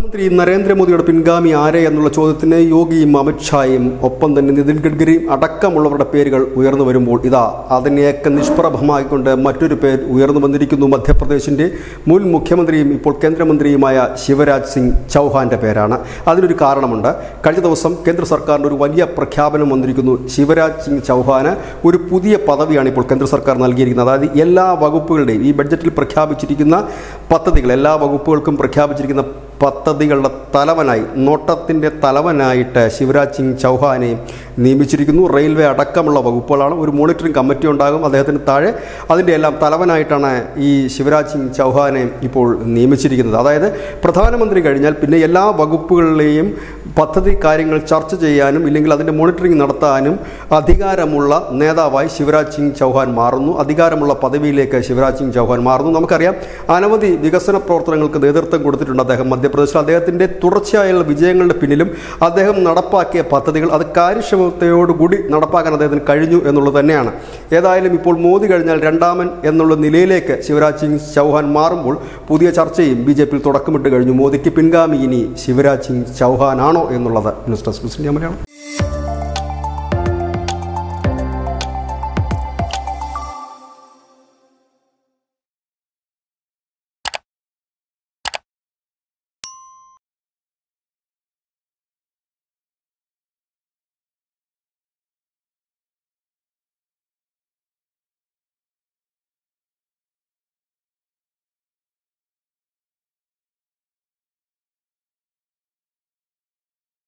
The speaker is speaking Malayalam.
പ്രധാനമന്ത്രി നരേന്ദ്രമോദിയുടെ പിൻഗാമി ആരെ എന്നുള്ള ചോദ്യത്തിന് യോഗിയും അമിത്ഷായും ഒപ്പം തന്നെ നിതിൻ ഗഡ്കരിയും അടക്കമുള്ളവരുടെ പേരുകൾ ഉയർന്നു വരുമ്പോൾ ഇതാ അതിനെയൊക്കെ നിഷ്പ്രഭമാക്കിക്കൊണ്ട് മറ്റൊരു പേർ ഉയർന്നു വന്നിരിക്കുന്നു മധ്യപ്രദേശിന്റെ മുൻ മുഖ്യമന്ത്രിയും ഇപ്പോൾ കേന്ദ്രമന്ത്രിയുമായ ശിവരാജ് സിംഗ് ചൗഹാന്റെ പേരാണ് അതിനൊരു കാരണമുണ്ട് കഴിഞ്ഞ ദിവസം കേന്ദ്ര സർക്കാരിൻ്റെ ഒരു വലിയ പ്രഖ്യാപനം വന്നിരിക്കുന്നു ശിവരാജ് സിംഗ് ചൗഹാന് ഒരു പുതിയ പദവിയാണ് ഇപ്പോൾ കേന്ദ്ര സർക്കാർ നൽകിയിരിക്കുന്നത് അതായത് എല്ലാ വകുപ്പുകളുടെയും ഈ ബഡ്ജറ്റിൽ പ്രഖ്യാപിച്ചിരിക്കുന്ന പദ്ധതികൾ എല്ലാ വകുപ്പുകൾക്കും പ്രഖ്യാപിച്ചിരിക്കുന്ന പദ്ധതികളുടെ തലവനായി നോട്ടത്തിൻ്റെ തലവനായിട്ട് ശിവരാജ് സിംഗ് ചൗഹാനെ നിയമിച്ചിരിക്കുന്നു റെയിൽവേ അടക്കമുള്ള വകുപ്പുകളാണ് ഒരു മോണിറ്ററിംഗ് കമ്മിറ്റി ഉണ്ടാകും അദ്ദേഹത്തിന് താഴെ അതിൻ്റെ എല്ലാം തലവനായിട്ടാണ് ഈ ശിവരാജ് സിംഗ് ചൗഹാനെ ഇപ്പോൾ നിയമിച്ചിരിക്കുന്നത് അതായത് പ്രധാനമന്ത്രി കഴിഞ്ഞാൽ പിന്നെ എല്ലാ വകുപ്പുകളിലെയും പദ്ധതി കാര്യങ്ങൾ ചർച്ച ചെയ്യാനും ഇല്ലെങ്കിൽ അതിൻ്റെ മോണിറ്ററിംഗ് നടത്താനും അധികാരമുള്ള നേതാവായി ശിവരാജ് സിംഗ് ചൗഹാൻ മാറുന്നു അധികാരമുള്ള പദവിയിലേക്ക് ശിവരാജ് സിംഗ് ചൗഹാൻ മാറുന്നു നമുക്കറിയാം അനവധി വികസന പ്രവർത്തനങ്ങൾക്ക് നേതൃത്വം കൊടുത്തിട്ടുണ്ട് അദ്ദേഹം മധ്യപ്രദേശിൽ അദ്ദേഹത്തിൻ്റെ തുടർച്ചയായുള്ള വിജയങ്ങളുടെ പിന്നിലും അദ്ദേഹം നടപ്പാക്കിയ പദ്ധതികൾ അത് കാര്യക്ഷമതയോടുകൂടി നടപ്പാക്കാൻ അദ്ദേഹത്തിന് കഴിഞ്ഞു എന്നുള്ളത് തന്നെയാണ് ഏതായാലും ഇപ്പോൾ മോദി കഴിഞ്ഞാൽ രണ്ടാമൻ എന്നുള്ള നിലയിലേക്ക് ശിവരാജ് സിംഗ് ചൗഹാൻ മാറുമ്പോൾ പുതിയ ചർച്ചയും ബി ജെ പിയിൽ തുടക്കമിട്ട് കഴിഞ്ഞു മോദിക്ക് പിൻഗാമി ഇനി ശിവരാജ് സിംഗ് ചൗഹാൻ ആണോ എന്നുള്ളത് news desk news India Malayalam